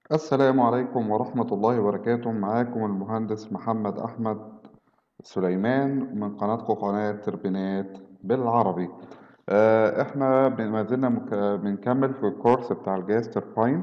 السلام عليكم ورحمة الله وبركاته معاكم المهندس محمد أحمد سليمان من قناتكم قناة تربينات بالعربي آه، احنا بن- ما زلنا مك- بنكمل في الكورس بتاع الجاز تربين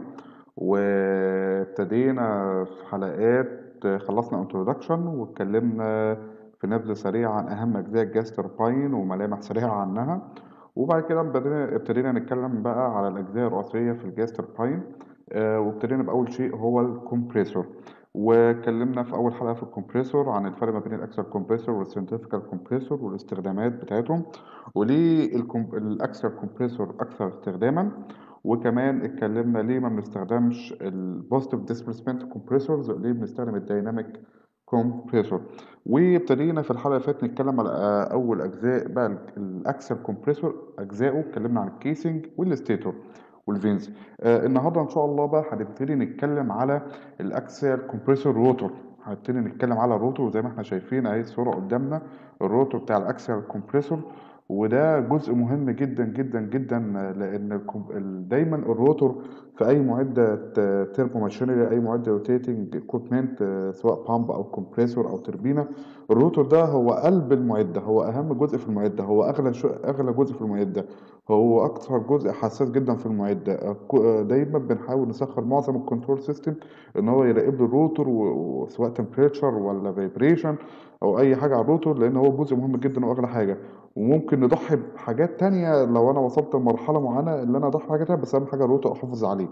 وابتدينا في حلقات آه، خلصنا انترودكشن واتكلمنا في نبذة سريعة عن أهم أجزاء الجاز تربين وملامح سريعة عنها وبعد كده ابتدينا ابتدينا نتكلم بقى على الأجزاء الرئيسية في الجاز تربين آه، وابتدينا بأول شيء هو الكمبريسور واتكلمنا في أول حلقة في الكمبريسور عن الفرق ما بين الأكسل كومبريسور والسنتريفيكال كومبريسور والاستخدامات بتاعتهم وليه الكم- الأكسل كومبريسور أكثر استخداما وكمان اتكلمنا ليه ما بنستخدمش البوزيتيف ديسبيسمنت كومبريسورز ليه بنستخدم الدايناميك كومبريسور وابتدينا في الحلقة اللي فاتت نتكلم على آه، أول أجزاء بقى الأكسل كومبريسور أجزائه اتكلمنا عن الكيسنج والستيتور والفينز آه النهارده ان شاء الله بقى هنبتدي نتكلم على الاكسل كومبريسور روتور هنبتدي نتكلم على الروتور زي ما احنا شايفين اهي الصوره قدامنا الروتور بتاع الاكسل كومبريسور وده جزء مهم جدا جدا جدا آه، لان الكم- ال- دايما الروتور في اي معده تيربو ماشينري اي معده روتيتنج اكويبمنت سواء بامب او كومبريسور او تربينه الروتور ده هو قلب المعده هو اهم جزء في المعده هو اغلى شو اغلى جزء في المعده هو اكثر جزء حساس جدا في المعده آه، ك- آه، دايما بنحاول نسخر معظم الكنترول سيستم ان هو يراقب له الروتور و- وسواء تمبريتشر ولا فايبريشن او اي حاجه على الروتور لان هو جزء مهم جدا واغلى حاجه وممكن نضحي بحاجات تانية لو انا وصلت لمرحله معينه اللي انا اضحي بحاجات تانية بس اهم حاجه الروتور احافظ عليه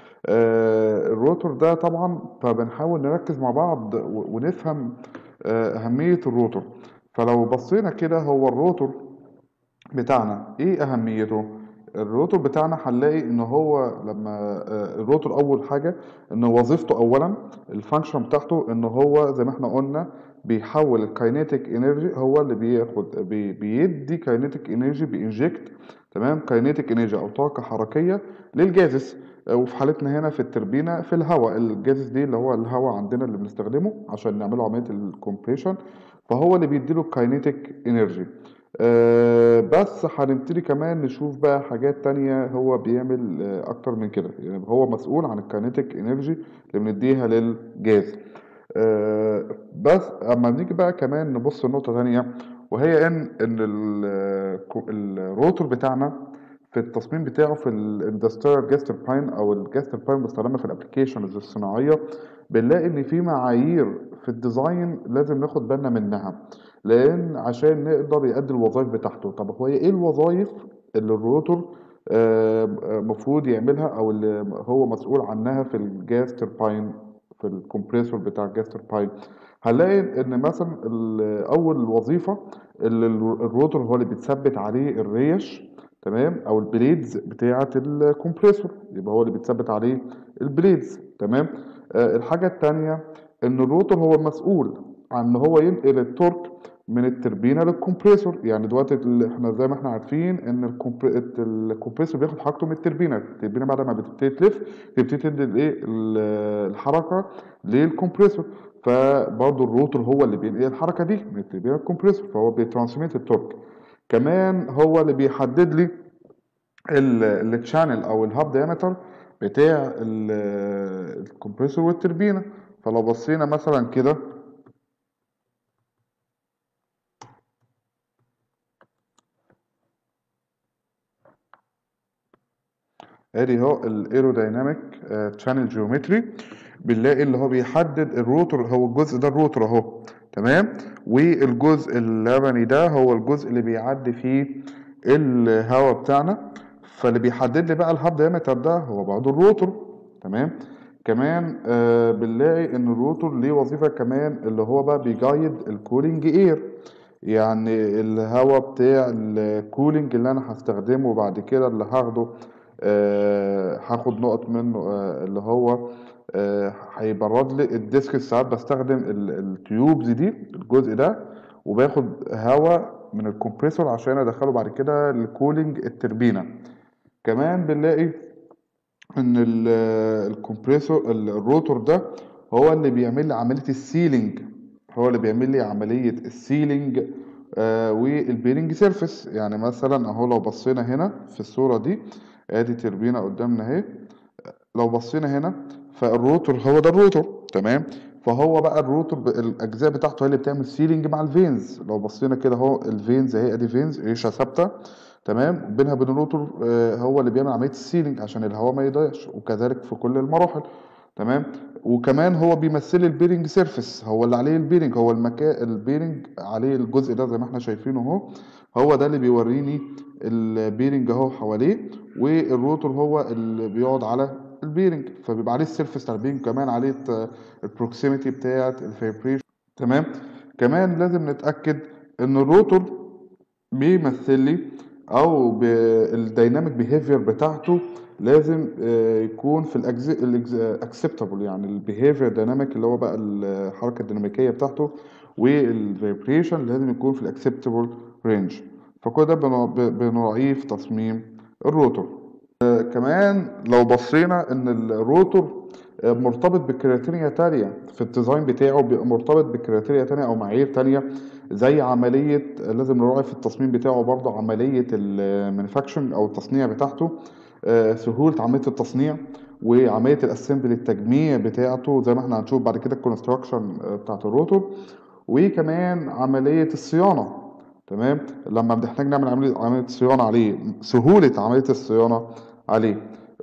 آه، الروتور ده طبعا فبنحاول نركز مع بعض و- ونفهم آه، أهمية الروتور فلو بصينا كده هو الروتور بتاعنا ايه اهميته الروتور بتاعنا هنلاقي ان هو لما آه، الروتور اول حاجه ان وظيفته اولا الفانكشن بتاعته ان هو زي ما احنا قلنا بيحول الكاينيتيك انرجي هو اللي بياخد بي بيدي كاينيتيك انرجي بينجكت تمام كاينيتيك انرجي او طاقه حركيه للجازس آه، وفي حالتنا هنا في التربينه في الهواء الجازس دي اللي هو الهواء عندنا اللي بنستخدمه عشان نعمله عمليه الكومبريشن فهو اللي بيديله الكاينيتيك انرجي آه، بس هنبتدي كمان نشوف بقى حاجات تانية هو بيعمل آه، أكتر من كده يعني هو مسؤول عن الكاينيتيك انرجي اللي بنديها للجاز آه، بس اما نيجي بقى كمان نبص لنقطة تانية وهي ان ان ال- الروتور بتاعنا في التصميم بتاعه في الاندستريال جاز تربين او الجاز تربين المستخدمه في الابلكيشنز الصناعيه بنلاقي ان في معايير في الديزاين لازم ناخد بالنا منها لان عشان نقدر يأدي الوظائف بتاعته طب هو ايه الوظائف اللي الروتور المفروض يعملها او اللي هو مسؤول عنها في الجاز تربين في الكمبريسور بتاع الجاز تربين هنلاقي ان مثلا ال- اول وظيفه اللي ال- الروتور هو اللي بيتثبت عليه الريش تمام او البليدز بتاعه الكمبريسور يبقى هو اللي بيتثبت عليه البليدز تمام آه الحاجه التانية ان الروتور هو المسؤول عن ان هو ينقل التورك من التربينه للكمبريسور يعني دلوقتي ال- احنا زي ما احنا عارفين ان الكمبر- الكمبريسور بياخد حركته من التربينه التربينه بعد ما بتبتدي تلف تبتدي تدي الايه ال- الحركه للكمبريسور فبرضه الروتور هو اللي بينقل الحركه دي من التربينه للكمبريسور فهو بيترانسميت التورك كمان هو اللي بيحدد لي التشانل او الهاب دايمتر بتاع ال- الكمبريسور والتربينه فلو بصينا مثلا كده ادي اهو الايرودايناميك تشانل جيومتري بنلاقي اللي هو بيحدد الروتور هو الجزء ده الروتور اهو تمام والجزء اللبني ده هو الجزء اللي بيعدي فيه الهواء بتاعنا فاللي بيحدد لي بقى الهاب دايمتر ده هو برضه الروتور تمام كمان آه بنلاقي ان الروتور ليه وظيفة كمان اللي هو بقى بيجايد الكولينج اير يعني الهواء بتاع الكولينج اللي انا هستخدمه بعد كده اللي هاخده آه هاخد نقط منه آه اللي هو آه هيبرد لي الديسك ساعات بستخدم ال- التيوبز دي الجزء ده وباخد هواء من الكمبريسور عشان ادخله بعد كده لكولينج التربينه كمان بنلاقي ان ال- الكمبريسور ال- الروتور ده هو اللي بيعمل لي عمليه السيلينج هو اللي بيعمل لي عمليه السيلينج آه والبيرنج سيرفيس يعني مثلا اهو لو بصينا هنا في الصوره دي ادي تربينه قدامنا اهي لو بصينا هنا فالروتور هو ده الروتور تمام فهو بقى الروتور ب- الاجزاء بتاعته هي اللي بتعمل سيلينج مع الفينز لو بصينا كده اهو الفينز اهي ادي فينز ريشه ثابته تمام بينها وبين الروتور آه، هو اللي بيعمل عمليه السيلينج عشان الهواء ما يضيعش وكذلك في كل المراحل تمام وكمان هو بيمثل البيرنج سيرفيس هو اللي عليه البيرنج هو المكان البيرنج عليه الجزء ده زي ما احنا شايفينه اهو هو ده اللي بيوريني البيرنج اهو حواليه والروتور هو اللي بيقعد على البيرنج فبيبقى عليه السيرفيس بتاع البيرنج كمان عليه البروكسيميتي بتاعت الفايبريشن تمام كمان لازم نتاكد ان الروتور بيمثل لي او بالديناميك بيهيفير بتاعته لازم آه، يكون في الاكسبتابل يعني البيهيفير دايناميك اللي هو بقى الحركه الديناميكيه بتاعته والفايبريشن لازم يكون في الاكسبتابل رينج فكل ده بنراعيه بنراعيه في تصميم الروتور آه، كمان لو بصينا ان الروتور آه، مرتبط بكريتيريا تانية في الديزاين بتاعه بيبقى مرتبط بكريتيريا تانية او معايير تانية زي عملية لازم نراعي في التصميم بتاعه برضه عملية المانيفاكتشرنج او التصنيع بتاعته آه، سهولة عملية التصنيع وعملية الاسمبل التجميع بتاعته زي ما احنا هنشوف بعد كده الكونستراكشن بتاعت الروتور وكمان عملية الصيانة تمام لما بنحتاج نعمل عملية عملية صيانة عليه سهولة عملية الصيانة عليه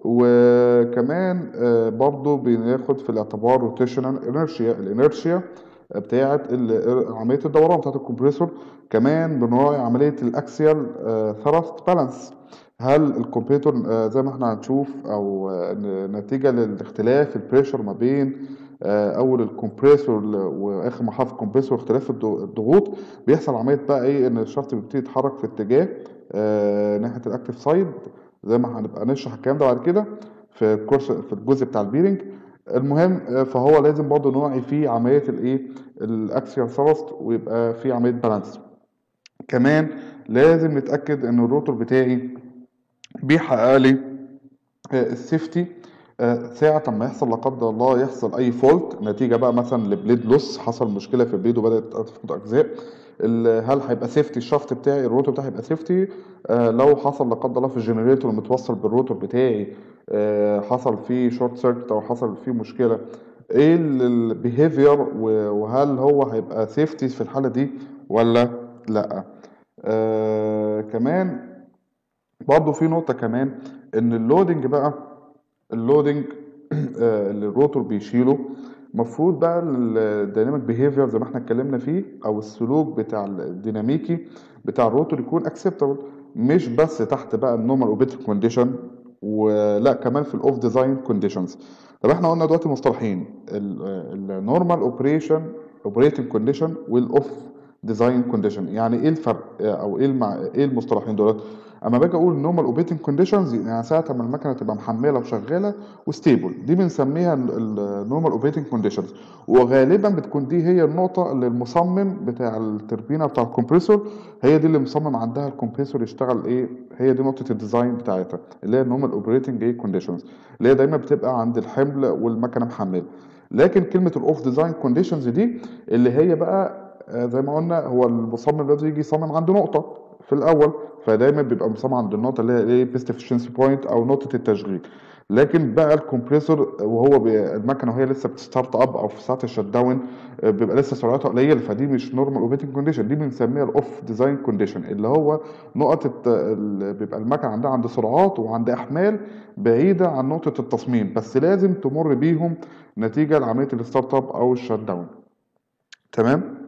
وكمان آه، برضو بناخد في الاعتبار روتيشنال انرشيا الانرشيا بتاعة ال- عملية الدوران بتاعة الكمبريسور كمان بنراعي عملية الاكسيال ثرست بالانس هل الكمبيوتر آه، زي ما احنا هنشوف او آه، ن- نتيجة للاختلاف البريشر ما بين آه، اول الكمبريسور ل- واخر مرحله في الكمبريسور اختلاف الض- الضغوط بيحصل عمليه بقى ايه ان الشافت بيبتدي يتحرك في اتجاه آه، ناحيه الاكتف سايد زي ما هنبقى نشرح الكلام ده بعد كده في الكورس في الجزء بتاع البيرنج المهم آه، فهو لازم برضه نوعي فيه عمليه الايه الاكسيال ثرست ويبقى في عمليه بالانس كمان لازم نتاكد ان الروتور بتاعي بيحقق لي آه، السيفتي آه، ساعة ما يحصل لا قدر الله يحصل أي فولت نتيجة بقى مثلا لبليد لوس حصل مشكلة في البليد وبدأت تفقد أجزاء ال- هل هيبقى سيفتي الشافت بتاعي الروتور بتاعي هيبقى سيفتي آه لو حصل لا قدر الله في الجنريتور المتوصل بالروتور بتاعي آه حصل فيه شورت سيركت أو حصل فيه مشكلة ايه البيهيفير وهل هو هيبقى سيفتي في الحالة دي ولا لأ آه كمان برضه في نقطة كمان إن اللودنج بقى اللودنج آه، اللي الروتور بيشيله المفروض بقى الديناميك بيهيفير زي ما احنا اتكلمنا فيه او السلوك بتاع الديناميكي بتاع الروتور يكون اكسبتابل مش بس تحت بقى النورمال اوبريتنج كونديشن ولا كمان في الاوف ديزاين كونديشنز طب احنا قلنا دلوقتي مصطلحين النورمال اوبريشن اوبريتنج كونديشن والاوف ديزاين كونديشن يعني ايه الفرق او ايه المع... ايه المصطلحين دولت اما باجي اقول نورمال اوبريتنج كونديشنز يعني ساعه ما المكنه تبقى محمله وشغاله وستيبل دي بنسميها النورمال اوبريتنج كونديشنز وغالبا بتكون دي هي النقطه اللي المصمم بتاع التربينه بتاع الكمبريسور هي دي اللي مصمم عندها الكمبريسور يشتغل ايه هي دي نقطه الديزاين بتاعتها اللي هي النورمال اوبريتنج ايه كونديشنز اللي هي دايما بتبقى عند الحمل والمكنه محمله لكن كلمه الاوف ديزاين كونديشنز دي اللي هي بقى آه، زي ما قلنا هو المصمم لازم يجي يصمم عند نقطه في الاول فدايما بيبقى مصمم عند النقطه اللي هي ايه بيست افشنسي بوينت او نقطه التشغيل لكن بقى الكمبريسور وهو بي المكنه وهي لسه بتستارت اب او في ساعه الشت داون آه، بيبقى لسه سرعتها قليله فدي مش نورمال اوبريتنج كونديشن دي بنسميها الاوف ديزاين كونديشن اللي هو نقط الت- ال- بيبقى المكنه عندها عند سرعات وعند احمال بعيده عن نقطه التصميم بس لازم تمر بيهم نتيجه لعمليه الستارت اب او الشت داون تمام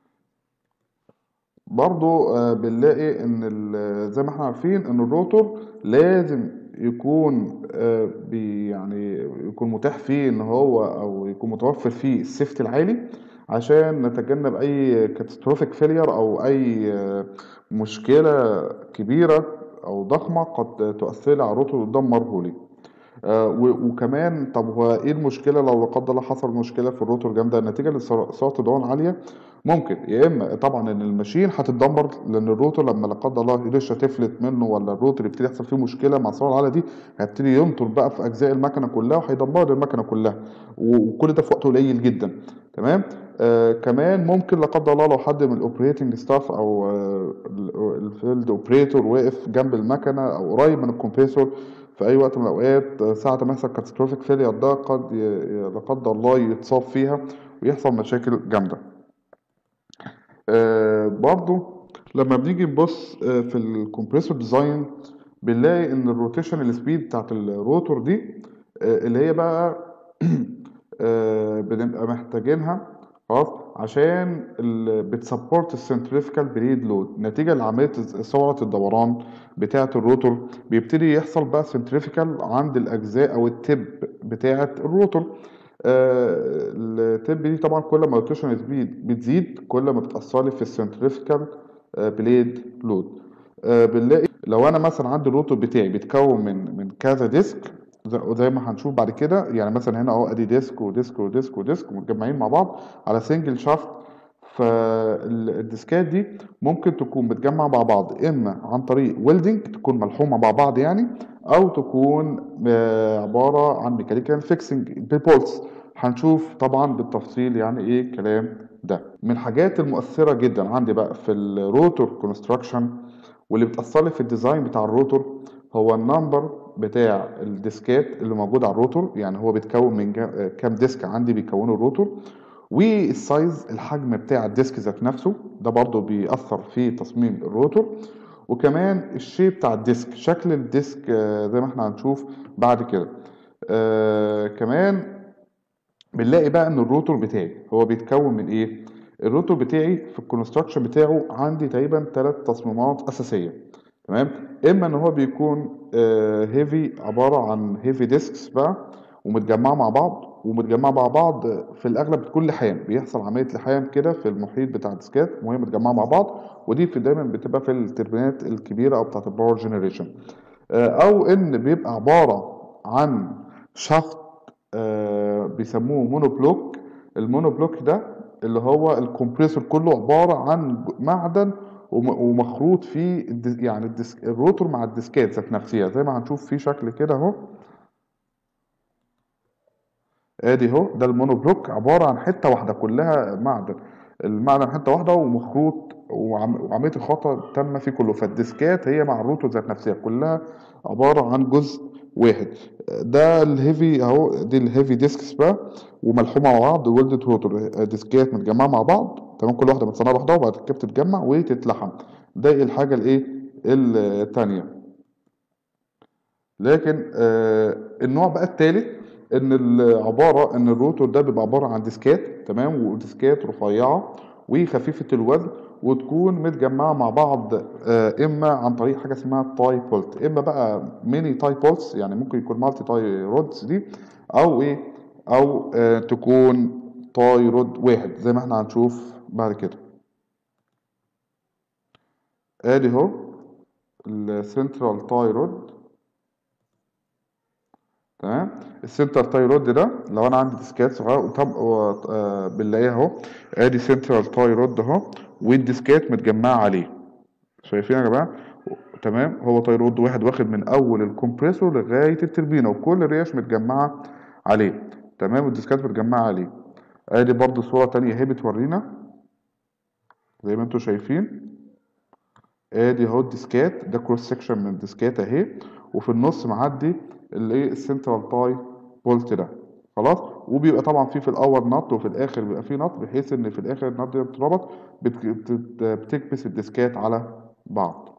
برضو آه، بنلاقي ان ال- زي ما احنا عارفين ان الروتور لازم يكون آه، بي يعني يكون متاح فيه ان هو او يكون متوفر فيه السيفتي العالي عشان نتجنب اي كاتاستروفيك فيلير او اي آه، مشكلة كبيرة او ضخمة قد تؤثر لي على الروتور وتدمره لي آه، و- وكمان طب هو ايه المشكله لو لا قدر الله حصل مشكله في الروتور جامده نتيجه لسرعه الدوران عاليه ممكن يا اما طبعا ان الماشين هتتدمر لان الروتور لما لا قدر الله الريشه تفلت منه ولا الروتور يبتدي يحصل فيه مشكله مع السرعه العاليه دي هيبتدي ينطر بقى في اجزاء المكنه كلها وهيدمر المكنه كلها و- وكل ده في وقت قليل جدا تمام آه كمان ممكن لا قدر الله لو حد من الاوبريتنج ستاف او آه الفيلد اوبريتور واقف جنب المكنه او قريب من الكمبريسور في اي وقت من الاوقات آه، ساعة ما يحصل كاتastrophic failure ده قد ي- ي- لا قدر الله يتصاب فيها ويحصل مشاكل جامدة آه برضو لما بنيجي نبص آه في الكمبريسور ديزاين بنلاقي ان الروتيشن السبيد بتاعت الروتور دي آه اللي هي بقى آه بنبقى محتاجينها خلاص عشان ال- بتسبورت السنتريفيكال بليد لود نتيجة لعملية سرعة الدوران بتاعة الروتور بيبتدي يحصل بقى سنتريفيكال عند الأجزاء أو التب بتاعة الروتور آه، التب دي طبعا كل ما الروتيشن سبيد بتزيد كل ما بتأثر في السنتريفيكال بليد لود آه، بنلاقي لو انا مثلا عندي الروتور بتاعي بيتكون من من كذا ديسك زي وزي ما هنشوف بعد كده يعني مثلا هنا اهو ادي ديسك وديسك وديسك وديسك متجمعين مع بعض على سنجل شافت فالديسكات دي ممكن تكون متجمعة مع بعض اما عن طريق ويلدنج تكون ملحومة مع بعض يعني او تكون آه، عبارة عن ميكانيكال فيكسنج ببولز هنشوف طبعا بالتفصيل يعني ايه الكلام ده من الحاجات المؤثرة جدا عندي بقى في الروتور كونستراكشن واللي بتأثر لي في الديزاين بتاع الروتور هو النمبر بتاع الديسكات اللي موجود على الروتور يعني هو بيتكون من جا- كام ديسك عندي بيكونوا الروتور والسايز الحجم بتاع الديسك ذات نفسه ده برضو بيأثر في تصميم الروتور وكمان الشيب بتاع الديسك شكل الديسك آه، زي ما احنا هنشوف بعد كده آه كمان بنلاقي بقى ان الروتور بتاعي هو بيتكون من ايه الروتور بتاعي في الكونستراكشن بتاعه عندي تقريبا ثلاث تصميمات اساسيه تمام اما ان هو بيكون هيفي عباره عن هيفي ديسكس بقى ومتجمعه مع بعض ومتجمعه مع بعض في الاغلب بتكون لحام بيحصل عمليه لحام كده في المحيط بتاع الديسكات وهي متجمعه مع بعض ودي في دايما بتبقى في التربينات الكبيره او بتاعت الباور جنريشن او ان بيبقى عباره عن شافت آه، بيسموه مونوبلوك المونوبلوك ده اللي هو الكمبريسور كله عبارة عن ج- معدن وم- ومخروط فيه الدس- يعني الديسك الروتور مع الديسكات ذات نفسها زي ما هنشوف في شكل كده اهو ادي اهو ده المونوبلوك عبارة عن حتة واحدة كلها معدن المعدن حتة واحدة ومخروط وعم- وعملية الخطأ تامة فيه كله فالديسكات هي مع الروتور ذات نفسها كلها عبارة عن جزء واحد ده الهيفي اهو دي الهيفي ديسكس بقى وملحومة مع بعض ويلدد روتور ديسكات متجمعة مع بعض تمام كل واحدة متصنعة لوحدها وبعد كده بتتجمع وتتلحم ده الحاجة الايه التانية لكن آه النوع بقى التالت ان العباره ان الروتور ده بيبقى عباره عن ديسكات تمام وديسكات رفيعه وخفيفه الوزن وتكون متجمعه مع بعض آه اما عن طريق حاجه اسمها تاي بولت اما بقى ميني تاي بولتس يعني ممكن يكون مالتي تاي رودز دي او ايه او آه تكون تاي رود واحد زي ما احنا هنشوف بعد كده ادي اهو السنترال تاي رود تمام السنتر تاي رود ده لو انا عندي ديسكات صغيره طب آه بنلاقيها اهو ادي سنترال تاي رود اهو والديسكات متجمعه عليه شايفين يا جماعه تمام هو تاي رود واحد واخد من اول الكمبريسور لغايه التربينه وكل الريش متجمعه عليه تمام والديسكات متجمعه عليه ادي برضو صوره تانية اهي بتورينا زي ما انتم شايفين ادي اهو الديسكات ده كروس سكشن من الديسكات اهي وفي النص معدي الايه السنترال تاي بولت ده خلاص وبيبقى طبعا في في الاول نط وفي الاخر بيبقى في نط بحيث ان في الاخر النط ده بتربط بت- بت- بتكبس الديسكات على بعض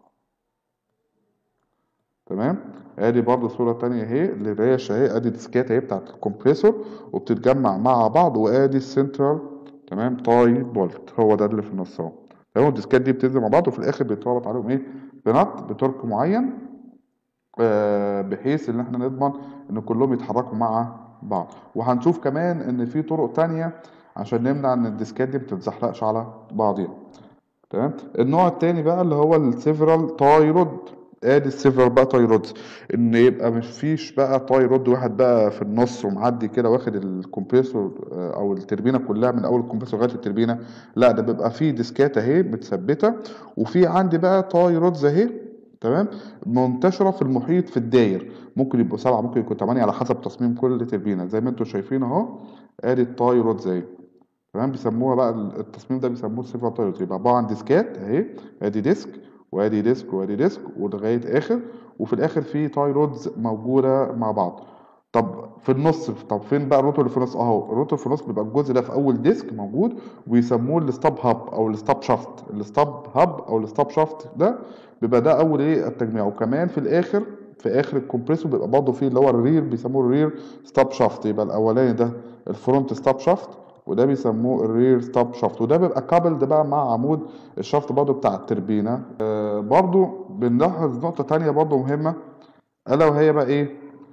تمام ادي برضو صورة تانية اهي للريش اهي ادي ديسكات اهي بتاعت الكمبريسور وبتتجمع مع بعض وادي السنترال تمام تاي بولت هو ده اللي في النص اهو تمام الديسكات دي بتنزل مع بعض وفي الاخر بيتربط عليهم ايه بنط بتورك معين آه، بحيث ان احنا نضمن ان كلهم يتحركوا مع بعض وهنشوف كمان ان في طرق تانية عشان نمنع ان الديسكات دي متتزحلقش على بعضيها تمام النوع التاني بقى اللي هو السيفرال تاي رود ادي السيفرال بقى تاي رود ان يبقى مش فيش بقى تاي رود واحد بقى في النص ومعدي كده واخد الكمبريسور آه، او التربينه كلها من اول الكمبريسور لغايه التربينه لا ده بيبقى فيه ديسكات اهي متثبته وفي عندي بقى تاي رودز اهي تمام منتشره في المحيط في الداير ممكن يبقوا سبعه ممكن يكونوا ثمانيه على حسب تصميم كل تربينه زي ما انتم شايفين اهو ادي التاي رودز اهي تمام بيسموها بقى التصميم ده بيسموه السيفرال تايروت يبقى عباره عن ديسكات اهي ادي ديسك وادي ديسك وادي ديسك ولغايه اخر وفي الاخر في تاي رودز موجوده مع بعض طب في النص طب فين بقى الروتور اللي في النص اهو الروتور في النص بيبقى الجزء ده في اول ديسك موجود ويسموه الستاب هاب او الستاب شافت الستاب هاب او الستاب شافت ده بيبقى ده اول ايه التجميع وكمان في الاخر في اخر الكمبريسور بيبقى برضه فيه اللي هو الرير بيسموه الرير ستاب شافت يبقى الاولاني ده الفرونت ستاب شافت وده بيسموه الرير ستاب شافت وده بيبقى كابلد بقى مع عمود الشافت برضه بتاع التربينه آه برضه بنلاحظ نقطه تانية برضه مهمه الا وهي بقى ايه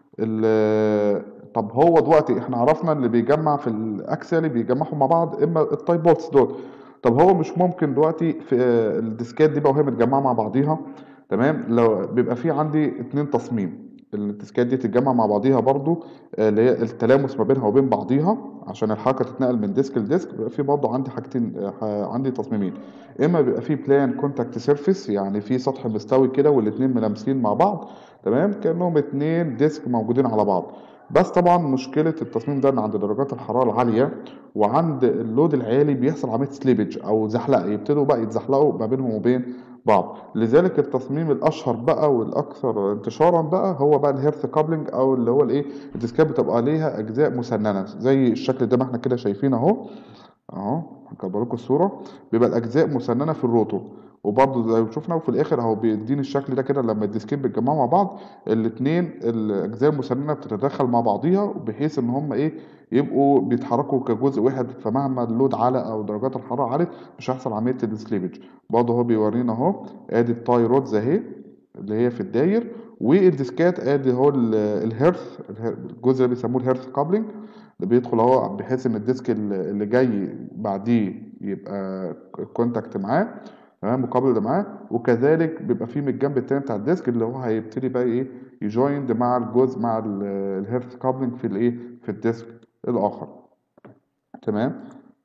ال- طب هو دلوقتي احنا عرفنا اللي بيجمع في الاكسل بيجمعهم مع بعض اما التايب بوتس دول طب هو مش ممكن دلوقتي في آه، الديسكات دي بقى وهي متجمعه مع بعضيها تمام لو بيبقى في عندي اتنين تصميم الديسكات دي تتجمع مع بعضيها برضو آه، اللي هي التلامس ما بينها وبين بعضيها عشان الحركه تتنقل من ديسك لديسك بيبقى في برضو عندي حاجتين آه، ح- عندي تصميمين اما بيبقى في بلان كونتاكت سيرفيس يعني في سطح مستوي كده والاتنين ملامسين مع بعض تمام كانهم اتنين ديسك موجودين على بعض بس طبعا مشكله التصميم ده ان عند درجات الحراره العاليه وعند اللود العالي بيحصل عمليه سليبج او زحلقه يبتدوا بقى يتزحلقوا ما بينهم وبين بعض لذلك التصميم الاشهر بقى والاكثر انتشارا بقى هو بقى الهيرث كابلنج او اللي هو الايه الديسكات بتبقى ليها اجزاء مسننه زي الشكل ده ما احنا كده شايفين اهو اهو هكبر لكم الصوره بيبقى الاجزاء مسننه في الروتور وبرضه زي ما شفنا وفي الاخر اهو بيديني الشكل ده كده لما الديسكين بيتجمعوا مع بعض الاثنين الاجزاء المسننه بتتداخل مع بعضيها بحيث ان هم ايه يبقوا بيتحركوا كجزء واحد فمهما اللود على او درجات الحراره علت مش هيحصل عمليه السليبج برضه هو بيورينا اهو ادي التاي رودز اهي اللي هي في الداير والديسكات ادي هو ال- الهيرث الهير- الجزء اللي بيسموه الهيرث كابلنج اللي بيدخل اهو بحيث ان الديسك ال- اللي جاي بعديه يبقى كونتاكت معاه تمام مقابل ده معاه وكذلك بيبقى فيه من الجنب التاني بتاع الديسك اللي هو هيبتدي بقى ايه يجويند مع الجزء مع الهيرث كابلنج في الايه في الديسك الاخر تمام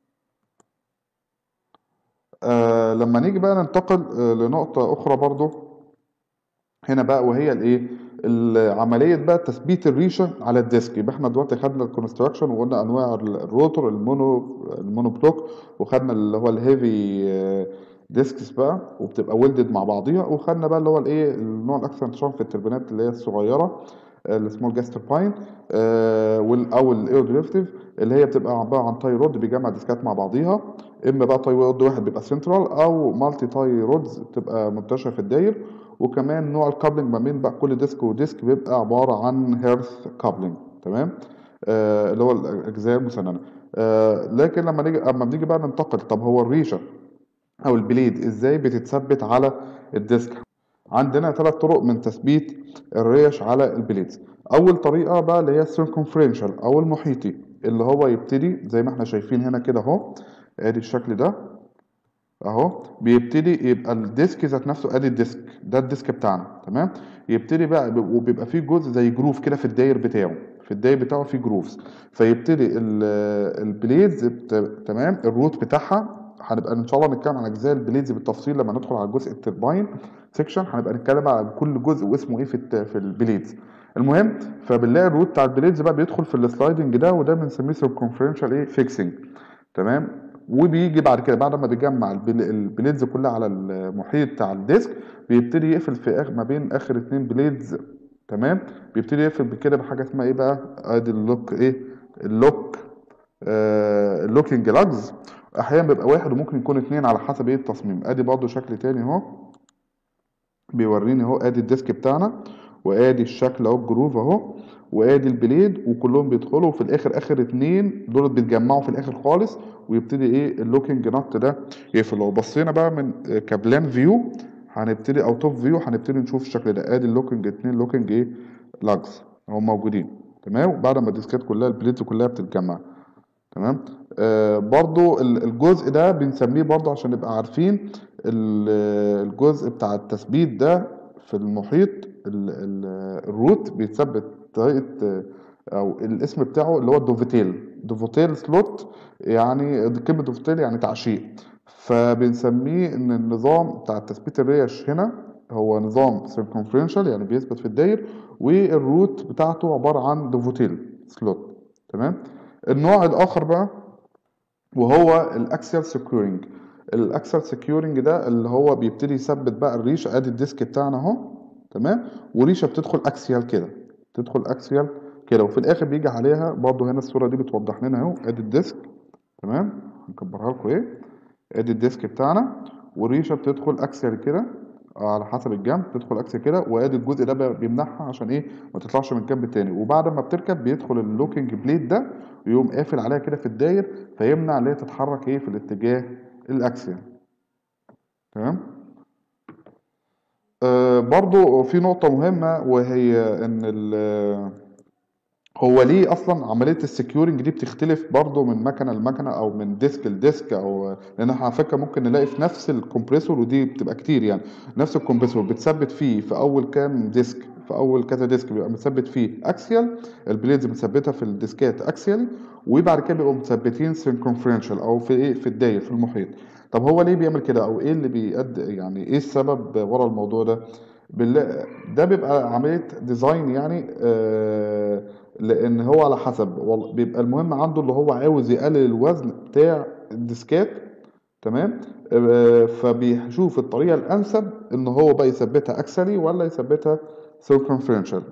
آه لما نيجي بقى ننتقل آه لنقطة أخرى برضو هنا بقى وهي الايه ال- عمليه بقى تثبيت الريشه على الديسك يبقى احنا دلوقتي خدنا الكونستراكشن وقلنا انواع ال- الروتور المونو المونو بلوك وخدنا اللي هو الهيفي ديسكس بقى وبتبقى ويلدد مع بعضيها وخدنا بقى اللي هو الايه النوع الاكثر انتشارا في التربينات اللي هي الصغيره السمول جاس ترباين او الايرو ديريفتيف اللي هي بتبقى عباره عن تاي رود بيجمع ديسكات مع بعضيها اما بقى تاي رود واحد بيبقى سنترال او مالتي تاي رودز بتبقى منتشره في الداير وكمان نوع الكابلنج ما بين بقى كل ديسك وديسك بيبقى عباره عن هيرث كابلنج تمام آه اللي هو الاجزاء المسننه آه لكن لما نيجي اما بنيجي بقى ننتقل طب هو الريشه او البليد ازاي بتتثبت على الديسك عندنا ثلاث طرق من تثبيت الريش على البليدز اول طريقه بقى اللي هي السيركمفرنشال او المحيطي اللي هو يبتدي زي ما احنا شايفين هنا كده اهو ادي الشكل ده اهو بيبتدي يبقى الديسك ذات نفسه ادي الديسك ده الديسك بتاعنا تمام يبتدي بقى وبيبقى فيه جزء زي جروف كده في الداير بتاعه في الداير بتاعه فيه جروفز فيبتدي ال- البليدز بت- تمام الروت بتاعها هنبقى ان شاء الله نتكلم عن اجزاء البليدز بالتفصيل لما ندخل على جزء الترباين سيكشن هنبقى نتكلم على كل جزء واسمه ايه في الت- في البليدز المهم فبنلاقي الروت بتاع البليدز بقى بيدخل في السلايدنج ده وده بنسميه سيركمفرنشال ايه فيكسنج تمام وبيجي بعد كده بعد ما بيجمع البل- البليدز كلها على المحيط بتاع الديسك بيبتدي يقفل في آخر ما بين اخر اتنين بليدز تمام بيبتدي يقفل بكده بحاجه اسمها ايه بقى ادي اللوك ايه اللوك آه اللوكينج لاجز احيانا بيبقى واحد وممكن يكون اتنين على حسب ايه التصميم ادي برضو شكل تاني اهو بيوريني اهو ادي الديسك بتاعنا وادي الشكل اهو الجروف اهو وادي البليد وكلهم بيدخلوا وفي الاخر اخر اتنين دول بيتجمعوا في الاخر خالص ويبتدي ايه اللوكينج نوت ده يقفل لو بصينا بقى من آه، كبلان فيو هنبتدي او توب فيو هنبتدي نشوف الشكل ده ادي اللوكينج اتنين لوكينج ايه لاجز هم موجودين تمام بعد ما الديسكات كلها البليدز كلها بتتجمع تمام آه برضو ال- الجزء ده بنسميه برضو عشان نبقى عارفين ال- الجزء بتاع التثبيت ده في المحيط ال- ال- الروت بيتثبت طريقة آه، أو الاسم بتاعه اللي هو الدوفيتيل دوفيتيل سلوت يعني كلمة دوفيتيل يعني تعشيق فبنسميه إن النظام بتاع تثبيت الريش هنا هو نظام سيركمفرنشال يعني بيثبت في الداير والروت بتاعته عبارة عن دوفوتيل سلوت تمام النوع الآخر بقى وهو الاكسيال سكيورنج الاكسل سكيورنج ده اللي هو بيبتدي يثبت بقى الريشه ادي الديسك بتاعنا اهو تمام وريشه بتدخل اكسيال كده تدخل اكسيال كده وفي الاخر بيجي عليها برضو هنا الصوره دي بتوضح لنا اهو ادي الديسك تمام هنكبرها لكم ايه ادي الديسك بتاعنا والريشه بتدخل اكسيال كده على حسب الجنب تدخل اكسيال كده وادي الجزء ده بقى بيمنعها عشان ايه ما تطلعش من الجنب التاني وبعد ما بتركب بيدخل اللوكينج بليد ده ويقوم قافل عليها كده في الداير فيمنع ان هي تتحرك ايه في الاتجاه الاكسيال تمام آه برضو في نقطة مهمة وهي ان ال- هو ليه اصلا عمليه السكيورنج دي بتختلف برضه من مكنه لمكنه او من ديسك لديسك او لان احنا على فكره ممكن نلاقي في نفس الكمبريسور ودي بتبقى كتير يعني نفس الكمبريسور بتثبت فيه في اول كام ديسك في اول كذا ديسك بيبقى متثبت فيه اكسيال البليدز متثبته في الديسكات اكسيال وبعد كده بيبقوا مثبتين سيركمفرنشال او في ايه في الداير في المحيط طب هو ليه بيعمل كده او ايه اللي بيؤدي يعني ايه السبب ورا الموضوع ده بالله ده بيبقى عمليه ديزاين يعني آه لان هو على حسب وال- بيبقى المهم عنده اللي هو عاوز يقلل الوزن بتاع الديسكات تمام آه، فبيشوف الطريقه الانسب ان هو بقى يثبتها اكسلي ولا يثبتها سيركمفرنشال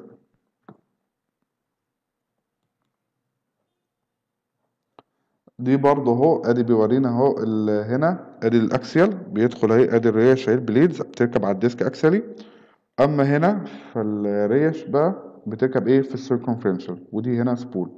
دي برضه اهو ادي بيورينا اهو ال- هنا ادي الاكسيال بيدخل اهي ادي الريش اهي البليدز بتركب على الديسك اكسلي اما هنا فالريش بقى بتركب ايه في السيركمفرنشال ودي هنا سبول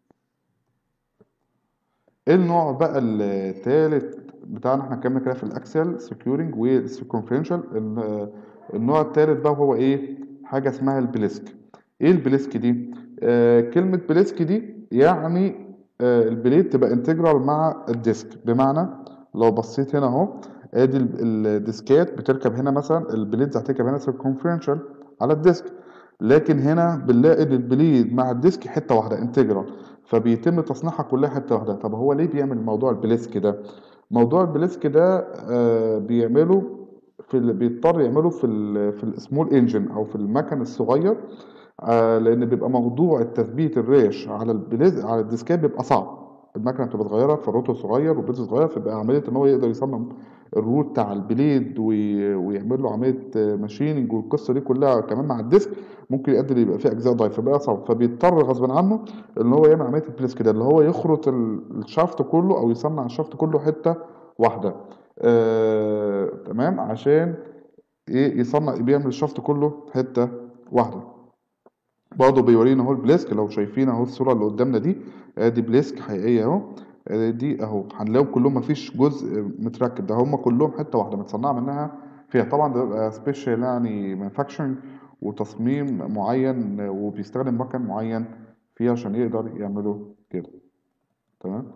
ايه النوع بقى التالت بتاعنا احنا اتكلمنا كده في الاكسل سكيورنج والسيركمفرنشال النوع التالت بقى هو ايه حاجه اسمها البليسك ايه البليسك دي آه كلمه بليسك دي يعني آه البليد تبقى انتجرال مع الديسك بمعنى لو بصيت هنا اهو ادي ال- الديسكات بتركب هنا مثلا البليدز هتركب هنا سيركمفرنشال على الديسك لكن هنا بنلاقي ان البليد مع الديسك حته واحده انتجرال فبيتم تصنيعها كلها حته واحده طب هو ليه بيعمل موضوع البليسك ده موضوع البليسك ده آه بيعمله في ال... بيضطر يعمله في ال... في السمول انجن او في المكن الصغير آه لان بيبقى موضوع التثبيت الريش على البليز على الديسكات بيبقى صعب المكنه بتبقى صغيره فالروتور صغير والبليز صغير فبقى عمليه ان هو يقدر يصمم الروت بتاع البليد وي... ويعمل له عمليه ماشيننج والقصه دي كلها كمان مع الديسك ممكن يؤدي لي يبقى فيه اجزاء ضعيفه فبقى صعب فبيضطر غصب عنه ان هو يعمل عمليه البليس كده اللي هو يخرط ال- الشافت كله او يصنع الشافت كله حته واحده آه... تمام عشان ايه يصنع بيعمل الشافت كله حته واحده برضه بيورينا اهو البليسك لو شايفين اهو الصوره اللي قدامنا دي ادي بليسك حقيقيه اهو آه، دي اهو هنلاقيهم كلهم مفيش جزء متركب ده هم كلهم حته واحده متصنعه منها فيها طبعا ده بيبقى سبيشال يعني مانفاكتشرنج وتصميم معين وبيستخدم مكن معين فيه عشان يقدر يعمله كده تمام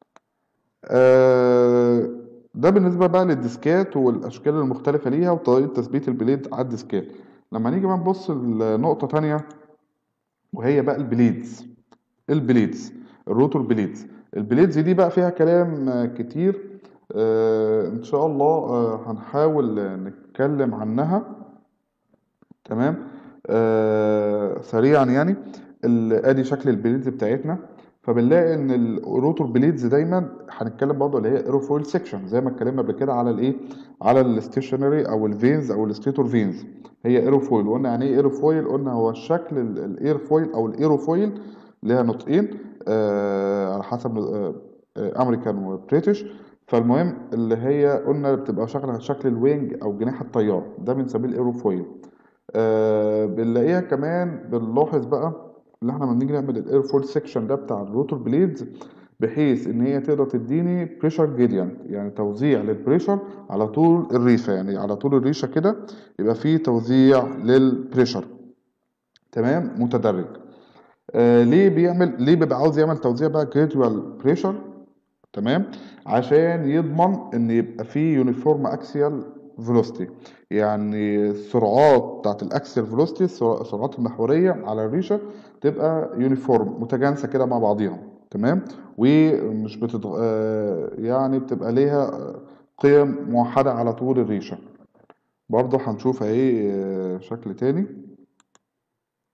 آه، ده بالنسبة بقى للديسكات والأشكال المختلفة ليها وطريقة تثبيت البليد على الديسكات لما نيجي بقى نبص لنقطة تانية وهي بقى البليدز البليدز الروتور بليدز البليدز دي بقى فيها كلام آه، كتير آه، إن شاء الله آه، هنحاول آه، نتكلم عنها تمام آه سريعا يعني ال- ادي شكل البليدز بتاعتنا فبنلاقي ان الروتور بليدز دايما هنتكلم برضه اللي هي ايروفويل سيكشن زي ما اتكلمنا قبل كده على الايه على الستيشنري او الفينز او الستيتور فينز هي ايروفويل قلنا يعني ايه ايروفويل قلنا هو الشكل الايرفويل او الايروفويل ليها نطقين آه على حسب آه آه امريكان وبريتش فالمهم اللي هي قلنا بتبقى شكل شكل الوينج او جناح الطيار ده بنسميه الايروفويل آه بنلاقيها كمان بنلاحظ بقى اللي احنا لما بنيجي نعمل الاير فول سيكشن ده بتاع الروتور بليدز بحيث ان هي تقدر تديني بريشر جريدينت يعني توزيع للبريشر على طول الريشه يعني على طول الريشه كده يبقى فيه توزيع للبريشر تمام متدرج آه ليه بيعمل ليه بيبقى عاوز يعمل توزيع بقى جراديوال بريشر تمام عشان يضمن ان يبقى فيه يونيفورم اكسيال فيلوسيتي يعني السرعات بتاعت الاكسيال فيلوسيتي السرعات المحوريه على الريشه تبقى يونيفورم متجانسه كده مع بعضيها تمام ومش بتتغ... آه، يعني بتبقى ليها قيم موحده على طول الريشه برضه هنشوف اهي آه، شكل تاني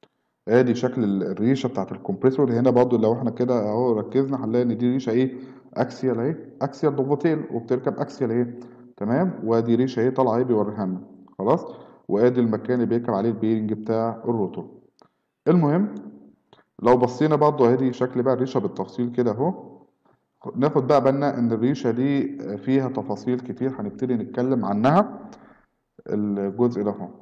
ادي شكل ال- الريشه بتاعت الكمبريسور هنا برضو لو احنا كده اهو ركزنا هنلاقي ان دي ريشه ايه اكسيال اهي اكسيال دوفوتيل وبتركب اكسيال اهي تمام وادي ريشه اهي طالعه اهي بيوريها لنا خلاص وادي المكان اللي بيركب عليه البيرنج بتاع الروتور المهم لو بصينا برضو ادي شكل بقى الريشه بالتفصيل كده اهو ناخد بقى بالنا ان الريشه دي فيها تفاصيل كتير هنبتدي نتكلم عنها الجزء ده اهو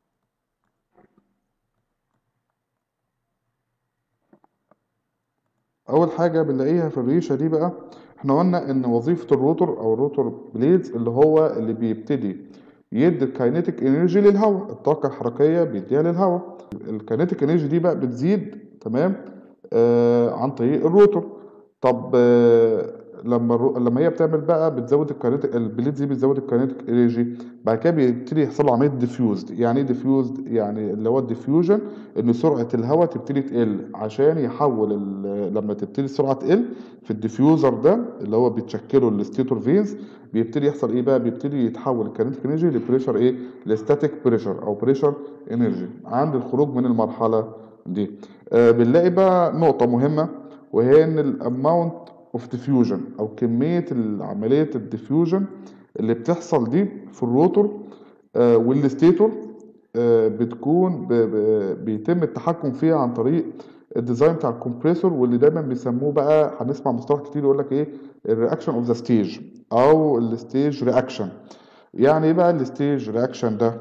اول حاجه بنلاقيها في الريشه دي بقى احنا قلنا ان وظيفه الروتور او الروتور بليدز اللي هو اللي بيبتدي يدي الكاينيتيك انرجي للهواء الطاقه الحركيه بيديها للهواء الكاينيتيك انرجي دي بقى بتزيد تمام آه عن طريق الروتور طب آه لما الرو... لما هي بتعمل بقى بتزود الكاينيتيك البليدز دي بتزود الكاينيتيك انرجي بعد كده بيبتدي يحصل له عمليه ديفيوزد يعني ايه ديفيوزد يعني اللي هو الديفيوجن ان سرعه الهواء تبتدي تقل عشان يحول ال- لما تبتدي السرعه تقل في الديفيوزر ده اللي هو بيتشكله الستيتور فينز بيبتدي يحصل ايه بقى بيبتدي يتحول الكينيتيك انرجي لبريشر ايه لستاتيك بريشر او بريشر انرجي عند الخروج من المرحله دي آه بنلاقي بقى نقطه مهمه وهي ان الاماونت اوف ديفيوجن او كميه عمليه الديفيوجن اللي بتحصل دي في الروتور آه والستيتور آه، بتكون ب- ب- بيتم التحكم فيها عن طريق الديزاين بتاع الكمبريسور واللي دايما بيسموه بقى هنسمع مصطلح كتير يقول لك ايه الرياكشن اوف ذا ستيج او الستيج رياكشن يعني ايه بقى الستيج رياكشن ده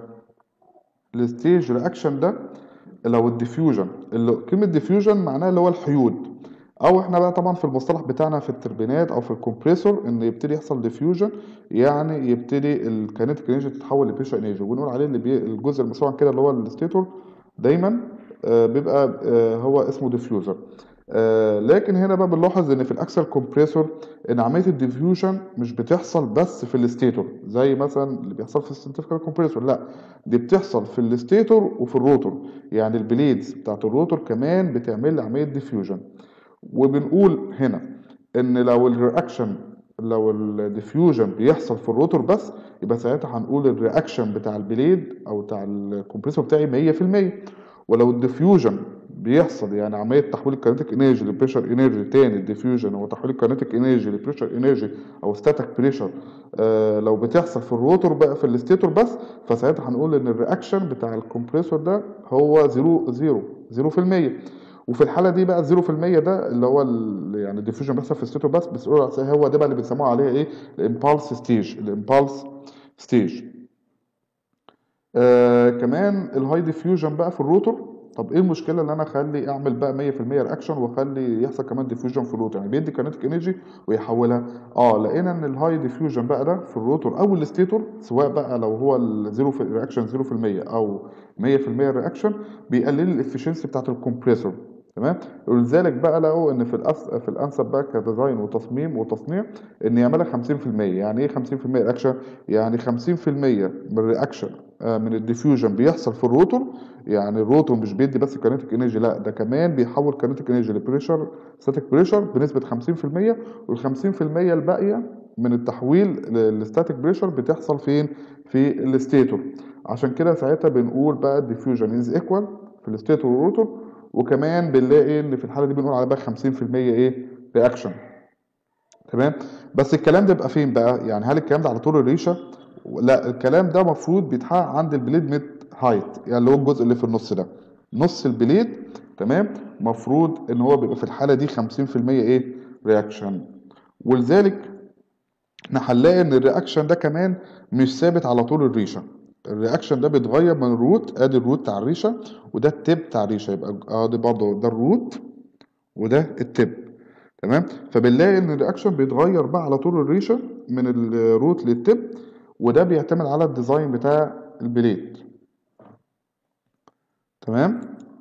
الستيج رياكشن ده لو الديفيوجن اللي كلمه ديفيوجن معناها اللي هو الحيود او احنا بقى طبعا في المصطلح بتاعنا في التربينات او في الكمبريسور ان يبتدي يحصل ديفيوجن يعني يبتدي الكينيتيك انرجي تتحول لبريشر انرجي وبنقول عليه اللي بي الجزء المسؤول عن كده اللي هو الستيتور دايما آه، بيبقى آه، هو اسمه ديفيوزر آه، لكن هنا بقى بنلاحظ ان في الاكسل كومبريسور ان عمليه الديفيوجن مش بتحصل بس في الستيتور زي مثلا اللي بيحصل في السنتريفيكال كومبريسور لا دي بتحصل في الستيتور وفي الروتور يعني البليدز بتاعت الروتور كمان بتعمل لي عمليه ديفيوجن وبنقول هنا ان لو الرياكشن لو الديفيوجن بيحصل في الروتور بس يبقى ساعتها هنقول الرياكشن بتاع البليد او بتاع الكمبريسور بتاعي 100% ولو الديفيوجن بيحصل يعني عمليه تحويل الكينيتيك انرجي لبريشر انرجي تاني الديفيوجن هو تحويل الكينيتيك انرجي لبريشر انرجي او ستاتيك بريشر آه لو بتحصل في الروتور بقى في الستيتور بس فساعتها هنقول ان الرياكشن بتاع الكمبريسور ده هو زيرو زيرو زيرو في المية وفي الحاله دي بقى الزيرو في المية ده اللي هو ال- يعني الديفيوجن بيحصل في الستيتور بس بس هو ده بقى اللي بيسموه عليه ايه الامبالس ستيج الامبالس ستيج آه كمان الهاي ديفيوجن بقى في الروتور طب ايه المشكله ان انا اخلي اعمل بقى 100% رياكشن واخلي يحصل كمان ديفيوجن في الروتور يعني بيدي كينيتيك انرجي ويحولها اه لقينا ان الهاي ديفيوجن بقى ده في الروتور او الستيتور سواء بقى لو هو الزيرو في رياكشن 0% او 100% رياكشن بيقلل الافشنسي بتاعت الكمبريسور تمام ولذلك بقى لقوا ان في الأس... في الانسب بقى كديزاين وتصميم وتصنيع ان يعملها 50% يعني ايه 50% رياكشن يعني 50% من الرياكشن آه، من الديفيوجن بيحصل في الروتور يعني الروتور مش بيدي بس كينيتيك انرجي لا ده كمان بيحول كينيتيك انرجي لبريشر ستاتيك بريشر بنسبه 50% وال 50% الباقيه من التحويل للستاتيك بريشر بتحصل فين في الستيتور عشان كده ساعتها بنقول بقى الديفيوجن از ايكوال في الستيتور والروتور وكمان بنلاقي ان في الحاله دي بنقول على بقى 50% ايه رياكشن تمام بس الكلام ده بيبقى فين بقى يعني هل الكلام ده على طول الريشه لا الكلام ده المفروض بيتحقق عند البليد ميد هايت يعني اللي هو الجزء اللي في النص ده نص البليد تمام مفروض ان هو بيبقى في الحاله دي 50% ايه رياكشن ولذلك احنا هنلاقي ان الرياكشن ده كمان مش ثابت على طول الريشه الرياكشن ده بيتغير من الروت ادي الروت بتاع الريشه وده التب بتاع الريشه يبقى اه دي برضه ده الروت وده التب تمام فبنلاقي ان الرياكشن بيتغير بقى على طول الريشه من الروت للتب وده بيعتمد على الديزاين بتاع البليد تمام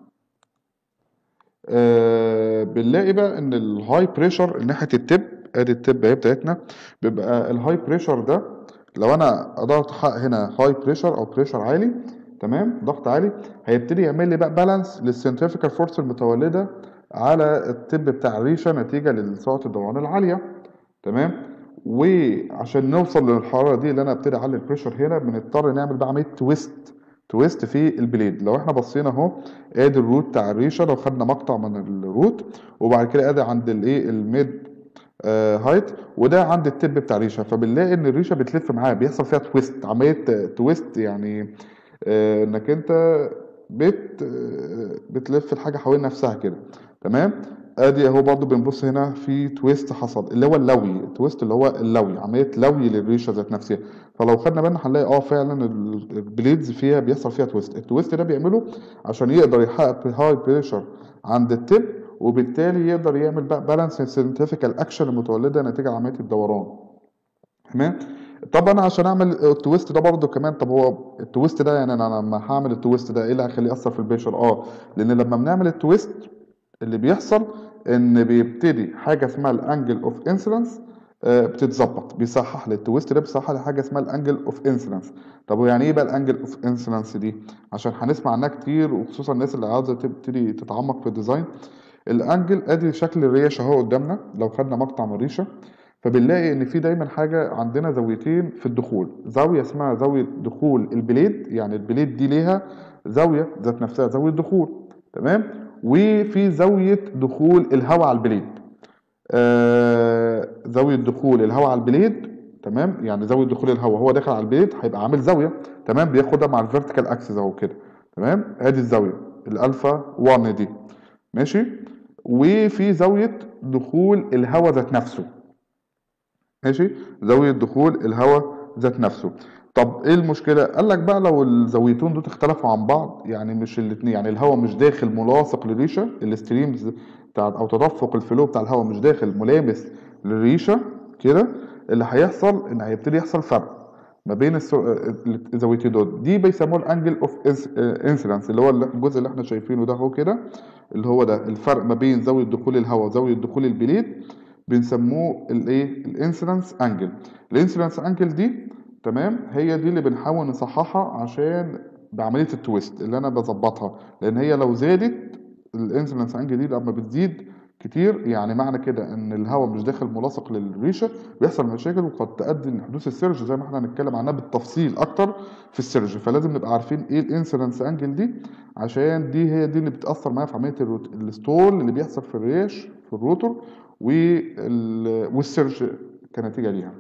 آه بنلاقي بقى ان الهاي بريشر ناحيه التب ادي التب اهي بتاعتنا بيبقى الهاي بريشر ده لو انا قدرت احقق هنا هاي بريشر او بريشر عالي تمام ضغط عالي هيبتدي يعمل لي بقى بالانس للسنتريفيكال فورس المتولده على التب بتاع الريشه نتيجه لسرعه الدوران العاليه تمام وعشان نوصل للحراره دي اللي انا ابتدي اعلي البريشر هنا بنضطر نعمل بقى عمليه تويست تويست في البليد لو احنا بصينا اهو ادي الروت بتاع الريشه لو خدنا مقطع من الروت وبعد كده ادي عند الايه الميد آه هايت وده عند التب بتاع الريشه فبنلاقي ان الريشه بتلف معاه بيحصل فيها تويست عمليه تويست يعني آه انك انت بت آه بتلف الحاجه حوالين نفسها كده تمام ادي اهو برضو بنبص هنا في تويست حصل اللي هو اللوي التويست اللي هو اللوي عمليه لوي للريشه ذات نفسها فلو خدنا بالنا هنلاقي اه فعلا البليدز فيها بيحصل فيها تويست التويست ده بيعمله عشان يقدر يحقق هاي بريشر عند التب وبالتالي يقدر يعمل بقى بالانس سينتيفيكال اكشن المتولده نتيجه عمليه الدوران تمام طب انا عشان اعمل التويست ده برضه كمان طب هو التويست ده يعني انا لما هعمل التويست ده ايه اللي هيخليه ياثر في البريشر اه لان لما بنعمل التويست اللي بيحصل ان بيبتدي حاجه اسمها الانجل اوف انسلنس بتتظبط بيصحح لي التويست ده بيصحح لي حاجه اسمها الانجل اوف انسلنس طب ويعني ايه بقى الانجل اوف انسلنس دي عشان هنسمع عنها كتير وخصوصا الناس اللي عاوزه تبتدي تتعمق في الديزاين الانجل ادي شكل الريش اهو قدامنا لو خدنا مقطع من الريشه فبنلاقي ان في دايما حاجه عندنا زاويتين في الدخول زاويه اسمها زاويه دخول البليد يعني البليد دي ليها زاويه ذات نفسها زاويه دخول تمام وفي زاويه دخول الهواء على البليد آه زاويه دخول الهواء على البليد تمام يعني زاويه دخول الهواء هو داخل على البليد هيبقى عامل زاويه تمام بياخدها مع الفيرتيكال اكسس اهو كده تمام ادي الزاويه الالفا 1 دي ماشي وفي زاويه دخول الهواء ذات نفسه ماشي زاويه دخول الهواء ذات نفسه طب ايه المشكله قال لك بقى لو الزاويتين دول اختلفوا عن بعض يعني مش الاثنين يعني الهواء مش داخل ملاصق للريشه الستريمز بتاع او تدفق الفلو بتاع الهواء مش داخل ملامس للريشه كده اللي هيحصل ان هيبتدي يحصل فرق ما بين الزاويتين دول دي بيسموه الانجل اوف انسلنس اللي هو الجزء اللي احنا شايفينه ده اهو كده اللي هو ده الفرق ما بين زاويه دخول الهواء وزاويه دخول البليد بنسموه الايه الانسلنس انجل الانسلنس انجل دي تمام هي دي اللي بنحاول نصححها عشان بعمليه التويست اللي انا بظبطها لان هي لو زادت الانسلنس انجل دي لما بتزيد كتير يعني معنى كده ان الهواء مش داخل ملاصق للريشه بيحصل مشاكل وقد تؤدي لحدوث السيرج زي ما احنا هنتكلم عنها بالتفصيل اكتر في السيرج فلازم نبقى عارفين ايه الانسلنس انجل دي عشان دي هي دي اللي بتاثر معايا في عمليه الستول اللي بيحصل في الريش في الروتور والسيرج كنتيجه ليها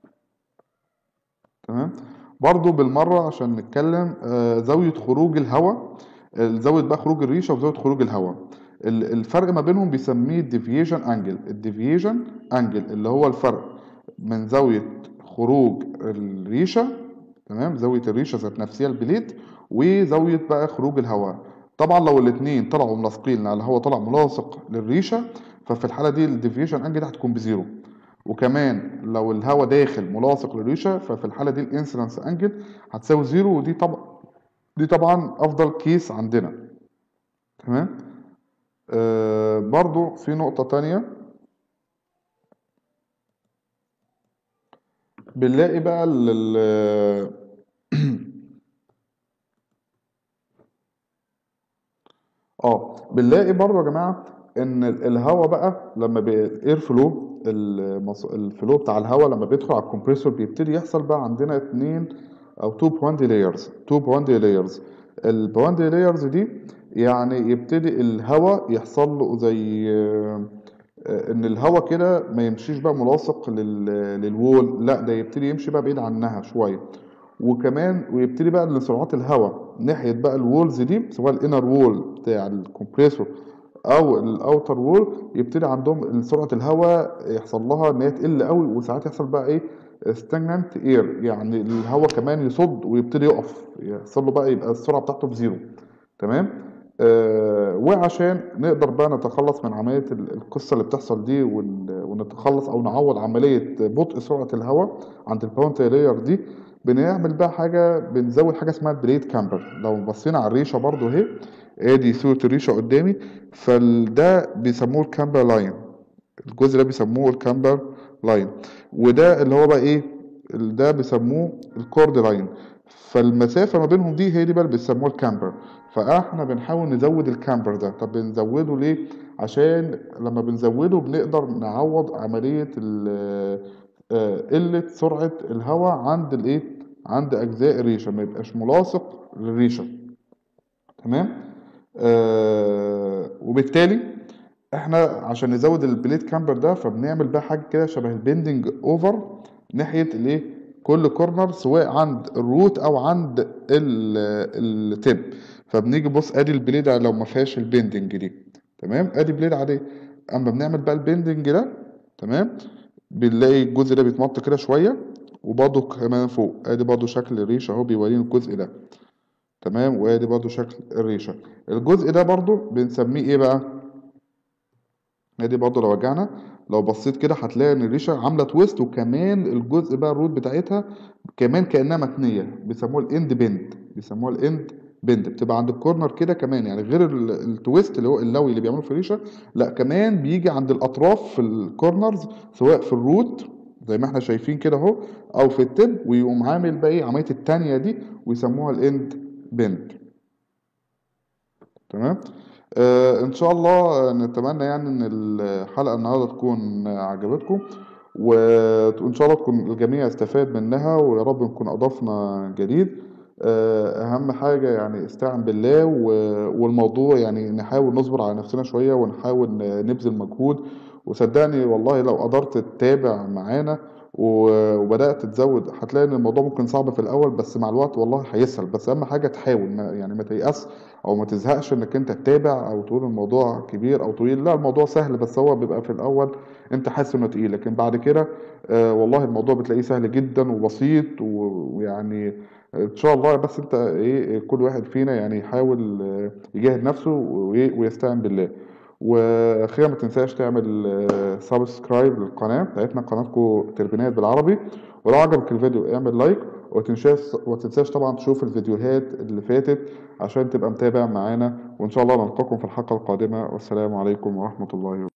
تمام برضو بالمره عشان نتكلم آه زاويه خروج الهواء زاويه بقى خروج الريشه وزاويه خروج الهواء الفرق ما بينهم بيسميه الديفيجن انجل الديفيجن انجل اللي هو الفرق من زاويه خروج الريشه تمام زاويه الريشه ذات نفسها البليت وزاويه بقى خروج الهواء طبعا لو الاثنين طلعوا ملاصقين يعني الهواء طلع ملاصق للريشه ففي الحاله دي الديفيجن انجل هتكون بزيرو وكمان لو الهواء داخل ملاصق للريشه ففي الحاله دي الانسلنس انجل هتساوي زيرو ودي طبعا دي طبعا افضل كيس عندنا تمام آه برضو في نقطة تانية بنلاقي بقى ال اه بنلاقي برضو يا جماعة ان الهواء بقى لما الاير فلو الفلو بتاع الهواء لما بيدخل على الكمبريسور بيبتدي يحصل بقى عندنا اتنين او تو بواندي لايرز تو بواندي لايرز البواندي لايرز دي يعني يبتدي الهواء يحصل له زي ان الهواء كده ما يمشيش بقى ملاصق للوول لا ده يبتدي يمشي بقى بعيد عنها شويه وكمان ويبتدي بقى ان سرعات الهواء ناحيه بقى الوولز دي سواء الانر وول بتاع الكمبريسور او الاوتر وول يبتدي عندهم سرعه الهواء يحصل لها ان هي تقل قوي وساعات يحصل بقى ايه ستاجنانت اير يعني الهواء كمان يصد ويبتدي يقف يحصل له بقى يبقى السرعه بتاعته بزيرو تمام آه وعشان نقدر بقى نتخلص من عمليه القصه اللي بتحصل دي ونتخلص او نعوض عمليه بطء سرعه الهواء عند الباونتي لاير دي بنعمل بقى حاجه بنزود حاجه اسمها البليد كامبر لو بصينا على الريشه برضو اهي ادي صوره الريشه قدامي فده بيسموه الكامبر لاين الجزء ده بيسموه الكامبر لاين وده اللي هو بقى ايه ده بيسموه الكورد لاين فالمسافه ما بينهم دي هي دي بقى اللي بيسموها الكامبر فاحنا بنحاول نزود الكامبر ده طب بنزوده ليه عشان لما بنزوده بنقدر نعوض عمليه قله سرعه الهواء عند الايه عند اجزاء الريشه ما يبقاش ملاصق للريشه تمام آه وبالتالي احنا عشان نزود البليد كامبر ده فبنعمل بقى حاجه كده شبه البندنج اوفر ناحيه الايه كل كورنر سواء عند الروت او عند ال- التب فبنيجي بص ادي البليد لو ما فيهاش البندنج دي تمام ادي بليد عاديه اما بنعمل بقى البندنج ده تمام بنلاقي الجزء ده بيتمط كده شويه وبرضه كمان فوق ادي برضه شكل الريشه اهو بيوريني الجزء ده تمام وادي برضه شكل الريشه الجزء ده برضه بنسميه ايه بقى ادي برضه لو رجعنا لو بصيت كده هتلاقي ان الريشه عامله تويست وكمان الجزء بقى الروت بتاعتها كمان كانها متنيه بيسموها الاند بند بيسموها الاند بند بتبقى عند الكورنر كده كمان يعني غير ال- التويست اللي هو اللوي اللي بيعمله في الريشه لا كمان بيجي عند الاطراف في الكورنرز سواء في الروت زي ما احنا شايفين كده اهو او في التب ويقوم عامل بقى ايه عمليه التانيه دي ويسموها الاند بند تمام آه ان شاء الله آه، نتمنى يعني ان الحلقه النهارده تكون آه، عجبتكم وان شاء الله تكون الجميع استفاد منها ويا رب نكون اضفنا جديد آه، اهم حاجه يعني استعن بالله و- والموضوع يعني نحاول نصبر على نفسنا شويه ونحاول ن- نبذل مجهود وصدقني والله لو قدرت تتابع معانا و- وبدات تزود هتلاقي ان الموضوع ممكن صعب في الاول بس مع الوقت والله هيسهل بس اهم حاجه تحاول ما يعني ما تيأس او ما تزهقش انك انت تتابع او تقول الموضوع كبير او طويل لا الموضوع سهل بس هو بيبقى في الاول انت حاسس انه تقيل لكن بعد كده آه والله الموضوع بتلاقيه سهل جدا وبسيط و- ويعني ان شاء الله بس انت ايه كل واحد فينا يعني يحاول آه، يجاهد نفسه وإيه، ويستعين بالله واخيرا ما تنساش تعمل سبسكرايب للقناه بتاعتنا قناتكم تربينات بالعربي ولو عجبك الفيديو اعمل لايك وتنساش وتنساش طبعا تشوف الفيديوهات اللي فاتت عشان تبقى متابع معانا وان شاء الله نلقاكم في الحلقه القادمه والسلام عليكم ورحمه الله وبركاته